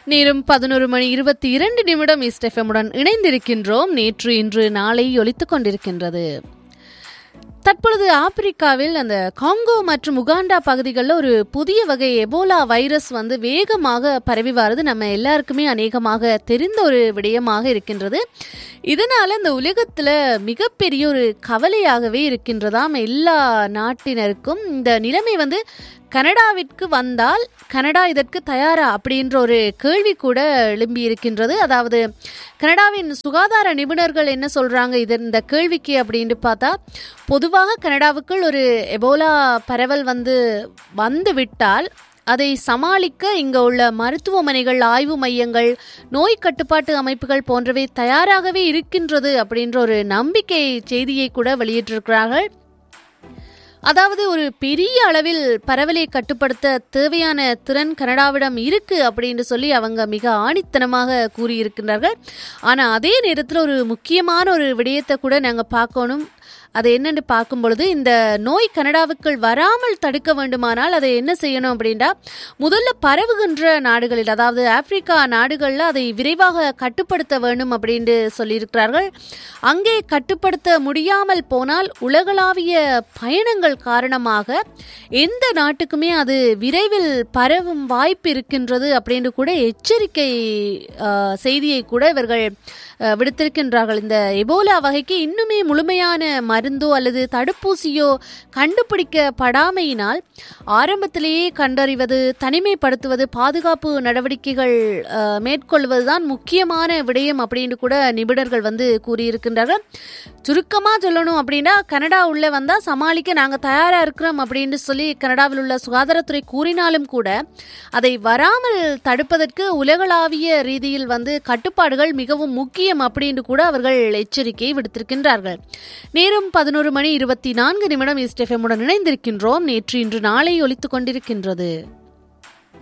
நேரம் பதினோரு மணி இருபத்தி இரண்டு நிமிடம் இஸ்டெஃபமுடன் இணைந்திருக்கின்றோம் நேற்று இன்று நாளை ஒலித்துக் கொண்டிருக்கின்றது தற்பொழுது ஆப்பிரிக்காவில் அந்த காங்கோ மற்றும் உகாண்டா பகுதிகளில் ஒரு புதிய வகை எபோலா வைரஸ் வந்து வேகமாக பரவி வருது நம்ம எல்லாருக்குமே அநேகமாக தெரிந்த ஒரு விடயமாக இருக்கின்றது இதனால இந்த உலகத்தில் மிகப்பெரிய ஒரு கவலையாகவே இருக்கின்றதாம் எல்லா நாட்டினருக்கும் இந்த நிலைமை வந்து கனடாவிற்கு வந்தால் கனடா இதற்கு தயாரா அப்படின்ற ஒரு கேள்வி கூட எழும்பி இருக்கின்றது அதாவது கனடாவின் சுகாதார நிபுணர்கள் என்ன சொல்றாங்க இது இந்த கேள்விக்கு அப்படின்னு பார்த்தா பொதுவாக கனடாவுக்குள் ஒரு எபோலா பரவல் வந்து வந்து விட்டால் அதை சமாளிக்க இங்க உள்ள மருத்துவமனைகள் ஆய்வு மையங்கள் நோய் கட்டுப்பாட்டு அமைப்புகள் போன்றவை தயாராகவே இருக்கின்றது அப்படின்ற ஒரு நம்பிக்கை செய்தியை கூட வெளியிட்டிருக்கிறார்கள் அதாவது ஒரு பெரிய அளவில் பரவலை கட்டுப்படுத்த தேவையான திறன் கனடாவிடம் இருக்கு அப்படின்னு சொல்லி அவங்க மிக ஆணித்தனமாக கூறியிருக்கின்றார்கள் ஆனால் அதே நேரத்தில் ஒரு முக்கியமான ஒரு விடயத்தை கூட நாங்கள் பார்க்கணும் அது என்னென்னு பார்க்கும் பொழுது இந்த நோய் கனடாவுக்குள் வராமல் தடுக்க வேண்டுமானால் அதை என்ன செய்யணும் அப்படின்னா முதல்ல பரவுகின்ற நாடுகளில் அதாவது ஆப்பிரிக்கா நாடுகளில் அதை விரைவாக கட்டுப்படுத்த வேண்டும் அப்படின்னு சொல்லியிருக்கிறார்கள் அங்கே கட்டுப்படுத்த முடியாமல் போனால் உலகளாவிய பயணங்கள் காரணமாக எந்த நாட்டுக்குமே அது விரைவில் பரவும் வாய்ப்பு இருக்கின்றது அப்படின்னு கூட எச்சரிக்கை செய்தியை கூட இவர்கள் விடுத்திருக்கின்றார்கள் இந்த எபோலா வகைக்கு இன்னுமே முழுமையான மருந்தோ அல்லது தடுப்பூசியோ கண்டுபிடிக்கப்படாமையினால் ஆரம்பத்திலேயே கண்டறிவது தனிமைப்படுத்துவது பாதுகாப்பு நடவடிக்கைகள் மேற்கொள்வதுதான் முக்கியமான விடயம் அப்படின்னு கூட நிபுணர்கள் வந்து கூறியிருக்கின்றார்கள் சுருக்கமாக சொல்லணும் அப்படின்னா கனடா உள்ளே வந்தால் சமாளிக்க நாங்கள் தயாராக இருக்கிறோம் அப்படின்னு சொல்லி கனடாவில் உள்ள சுகாதாரத்துறை கூறினாலும் கூட அதை வராமல் தடுப்பதற்கு உலகளாவிய ரீதியில் வந்து கட்டுப்பாடுகள் மிகவும் முக்கியம் அப்படின்னு கூட அவர்கள் எச்சரிக்கை விடுத்திருக்கின்றார்கள் நேரம் பதினோரு மணி இருபத்தி நான்கு நிமிடம் இஸ்டெஃபமுடன் இணைந்திருக்கின்றோம் நேற்று இன்று நாளை ஒலித்துக் கொண்டிருக்கின்றது